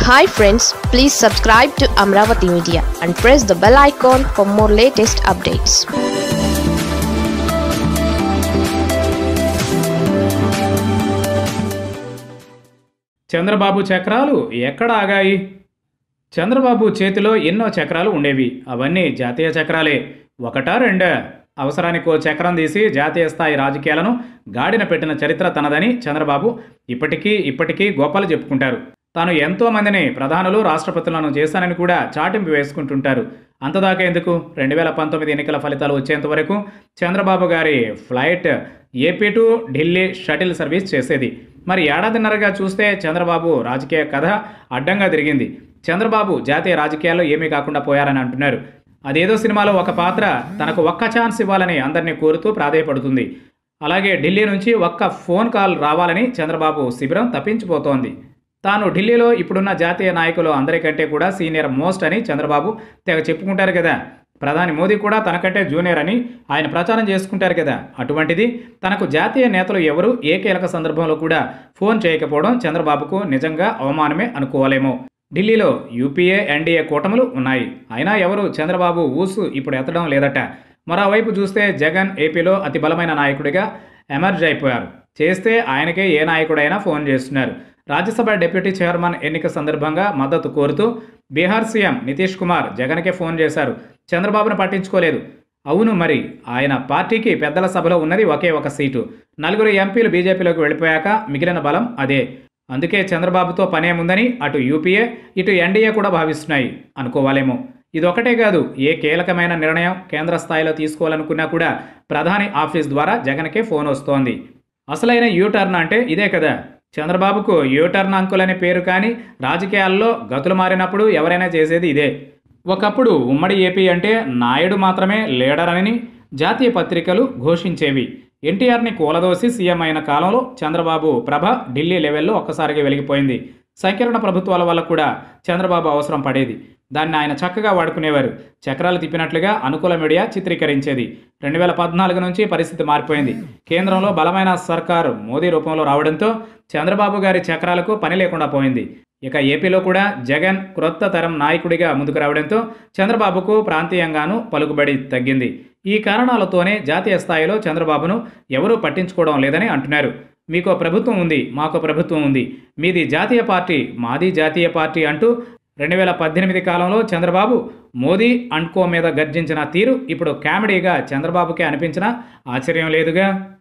hi friends please subscribe to Amaravati media and press the bell icon for more latest updates Chandrababu చక్రాలు ఎక్కడ ఆగాయి చంద్రబాబు చేతిలో ఎన్నో చక్రాలు ఉండేవి అవన్నీ జాతీయ చక్రాలే ఒకటా రెండా అవసరానికో చక్రం తీసి జాతీయ స్థాయి రాజకీయాలను గాడిన పెట్టిన చరిత్ర తనదని చంద్రబాబు ఇప్పటికీ ఇప్పటికీ గోపాలు చెప్పుకుంటారు తాను ఎంతో మందిని ప్రధానులు రాష్ట్రపతులను చేశానని కూడా చాటింపు వేసుకుంటుంటారు అంతదాకా ఎందుకు రెండు వేల పంతొమ్మిది ఎన్నికల ఫలితాలు వచ్చేంత వరకు చంద్రబాబు గారి flight AP to Delhi shuttle service చేసేది మరి ఏడాదిన్నరగా చూస్తే చంద్రబాబు రాజకీయ కథ అడ్డంగా తిరిగింది చంద్రబాబు జాతీయ రాజకీయాల్లో ఏమీ కాకుండా పోయారని అంటున్నారు అదేదో సినిమాలో ఒక పాత్ర తనకు ఒక్క ఛాన్స్ ఇవ్వాలని అందరినీ కోరుతూ ప్రాధేయపడుతుంది అలాగే ఢిల్లీ నుంచి ఒక్క ఫోన్ కాల్ రావాలని చంద్రబాబు శిబిరం తప్పించిపోతోంది తాను ఢిల్లీలో ఇప్పుడున్న జాతీయ నాయకులు అందరికంటే కూడా సీనియర్ మోస్ట్ అని చంద్రబాబు తెగ చెప్పుకుంటారు కదా ప్రధాని మోదీ కూడా తనకంటే జూనియర్ అని ఆయన ప్రచారం చేసుకుంటారు కదా అటువంటిది తనకు జాతీయ నేతలు ఎవరు ఏ కీలక సందర్భంలో కూడా ఫోన్ చేయకపోవడం చంద్రబాబుకు నిజంగా అవమానమే అనుకోవాలేమో ఢిల్లీలో యూపీఏ ఎన్డీఏ కూటములు ఉన్నాయి అయినా ఎవరు చంద్రబాబు ఊసు ఇప్పుడు ఎత్తడం లేదట మరోవైపు చూస్తే జగన్ ఏపీలో అతి బలమైన నాయకుడిగా ఎమర్జ్ అయిపోయారు చేస్తే ఆయనకే ఏ నాయకుడైనా ఫోన్ చేస్తున్నారు రాజ్యసభ డిప్యూటీ చైర్మన్ ఎన్నిక సందర్భంగా మద్దతు కోరుతూ బీహార్ సీఎం నితీష్ కుమార్ జగన్కే ఫోన్ చేశారు చంద్రబాబును పట్టించుకోలేదు అవును మరి ఆయన పార్టీకి పెద్దల సభలో ఉన్నది ఒకే ఒక సీటు నలుగురు ఎంపీలు బీజేపీలోకి వెళ్ళిపోయాక మిగిలిన బలం అదే అందుకే చంద్రబాబుతో పనేముందని అటు యూపీఏ ఇటు ఎన్డీఏ కూడా భావిస్తున్నాయి అనుకోవాలేమో ఇదొకటే కాదు ఏ కీలకమైన నిర్ణయం కేంద్ర స్థాయిలో తీసుకోవాలనుకున్నా కూడా ప్రధాని ఆఫీస్ ద్వారా జగన్కే ఫోన్ వస్తోంది అసలైన యూటర్న్ అంటే ఇదే కదా చంద్రబాబుకు యూటర్న్ అంకుల్ అనే పేరు కానీ రాజకీయాల్లో గతులు మారినప్పుడు ఎవరైనా చేసేది ఇదే ఒకప్పుడు ఉమ్మడి ఏపీ అంటే నాయుడు మాత్రమే లీడర్ అని జాతీయ పత్రికలు ఘోషించేవి ఎన్టీఆర్ని కూలదోసి సీఎం అయిన కాలంలో చంద్రబాబు ప్రభ ఢిల్లీ లెవెల్లో ఒక్కసారిగా వెలిగిపోయింది సంకీర్ణ ప్రభుత్వాల వల్ల కూడా చంద్రబాబు అవసరం పడేది దాన్ని ఆయన చక్కగా వాడుకునేవారు చక్రాలు తిప్పినట్లుగా అనుకూల మీడియా చిత్రీకరించేది రెండు వేల పద్నాలుగు నుంచి పరిస్థితి మారిపోయింది కేంద్రంలో బలమైన సర్కారు మోదీ రూపంలో రావడంతో చంద్రబాబు గారి చక్రాలకు పని లేకుండా పోయింది ఇక ఏపీలో కూడా జగన్ క్రొత్త తరం నాయకుడిగా ముందుకు రావడంతో చంద్రబాబుకు ప్రాంతీయంగానూ పలుకుబడి తగ్గింది ఈ కారణాలతోనే జాతీయ స్థాయిలో చంద్రబాబును ఎవరూ పట్టించుకోవడం లేదని అంటున్నారు మీకు ప్రభుత్వం ఉంది మాకు ప్రభుత్వం ఉంది మీది జాతీయ పార్టీ మాది జాతీయ పార్టీ అంటూ రెండు వేల పద్దెనిమిది కాలంలో చంద్రబాబు మోదీ అండ్కో మీద గర్జించిన తీరు ఇప్పుడు కామెడీగా చంద్రబాబుకే అనిపించినా ఆశ్చర్యం లేదుగా